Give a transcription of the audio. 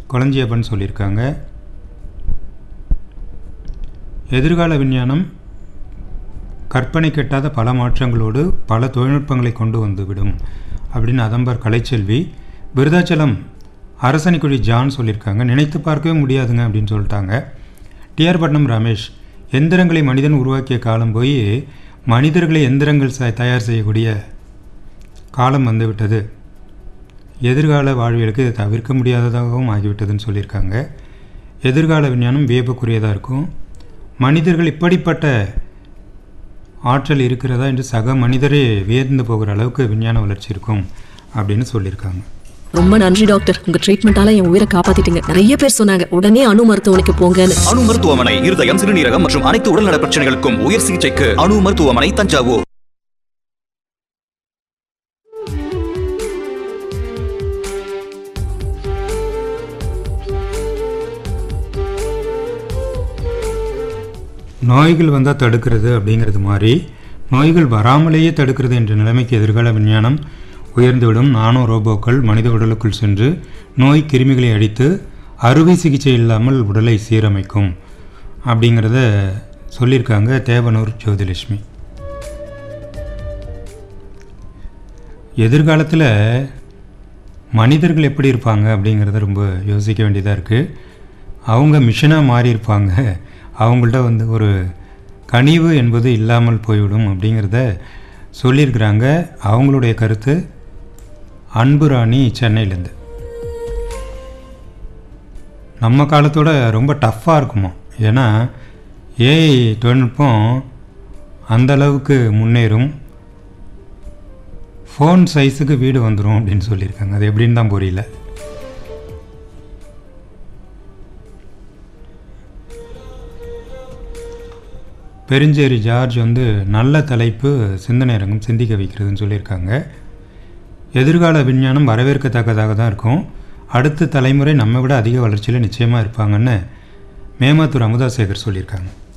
கொளஞ்சியப்பன் சொல்லியிருக்காங்க எதிர்கால விஞ்ஞானம் கற்பனை கெட்டாத பல மாற்றங்களோடு பல தொழில்நுட்பங்களை கொண்டு வந்துவிடும் அப்படின்னு அதம்பர் கலைச்செல்வி விருதாச்சலம் அரசனிக்குடி ஜான் சொல்லியிருக்காங்க நினைத்து பார்க்கவே முடியாதுங்க அப்படின்னு சொல்லிட்டாங்க டிஆர் பட்னம் ரமேஷ் எந்திரங்களை மனிதன் உருவாக்கிய காலம் போய் மனிதர்களை எந்திரங்கள் ச- தயார் செய்யக்கூடிய காலம் வந்துவிட்டது எதிர்கால வாழ்வியலுக்கு இது தவிர்க்க முடியாததாகவும் ஆகிவிட்டதுன்னு சொல்லியிருக்காங்க எதிர்கால விஞ்ஞானம் வியப்புக்குரியதாக இருக்கும் மனிதர்கள் இப்படிப்பட்ட ஆற்றல் இருக்கிறதா என்று சக மனிதரே வியந்து போகிற அளவுக்கு விஞ்ஞான வளர்ச்சி இருக்கும் அப்படின்னு சொல்லியிருக்காங்க ரொம்ப நன்றி டாக்டர் உங்க ட்ரீட்மெண்டால என் உயிரை காப்பாத்திட்டீங்க நிறைய பேர் சொன்னாங்க உடனே அணு மருத்துவமனைக்கு போங்கன்னு அணு மருத்துவமனை இருதயம் சிறுநீரகம் மற்றும் அனைத்து உடல்நல பிரச்சனைகளுக்கும் உயர் சிகிச்சைக்கு அணு மருத்துவமனை தஞ்சாவூர் நோய்கள் வந்தால் தடுக்கிறது அப்படிங்கிறது மாதிரி நோய்கள் வராமலேயே தடுக்கிறது என்ற நிலைமைக்கு எதிர்கால விஞ்ஞானம் உயர்ந்துவிடும் நானோ ரோபோக்கள் மனித உடலுக்குள் சென்று நோய் கிருமிகளை அடித்து அறுவை சிகிச்சை இல்லாமல் உடலை சீரமைக்கும் அப்படிங்கிறத சொல்லியிருக்காங்க தேவனூர் ஜோதிலட்சுமி எதிர்காலத்தில் மனிதர்கள் எப்படி இருப்பாங்க அப்படிங்கிறத ரொம்ப யோசிக்க வேண்டியதாக இருக்குது அவங்க மிஷனாக மாறி இருப்பாங்க அவங்கள்ட்ட வந்து ஒரு கனிவு என்பது இல்லாமல் போய்விடும் அப்படிங்கிறத சொல்லியிருக்கிறாங்க அவங்களுடைய கருத்து அன்பு ராணி சென்னையிலேருந்து நம்ம காலத்தோட ரொம்ப டஃப்பாக இருக்குமா ஏன்னா ஏஐ தொழில்நுட்பம் அந்த அளவுக்கு முன்னேறும் ஃபோன் சைஸுக்கு வீடு வந்துடும் அப்படின்னு சொல்லியிருக்காங்க அது எப்படின்னு தான் புரியல பெருஞ்சேரி ஜார்ஜ் வந்து நல்ல தலைப்பு சிந்தனை அரங்கம் சிந்திக்க வைக்கிறதுன்னு சொல்லியிருக்காங்க எதிர்கால விஞ்ஞானம் வரவேற்கத்தக்கதாக தான் இருக்கும் அடுத்த தலைமுறை நம்ம விட அதிக வளர்ச்சியில் நிச்சயமாக இருப்பாங்கன்னு மேமாத்தூர் அமுதாசேகர் சொல்லியிருக்காங்க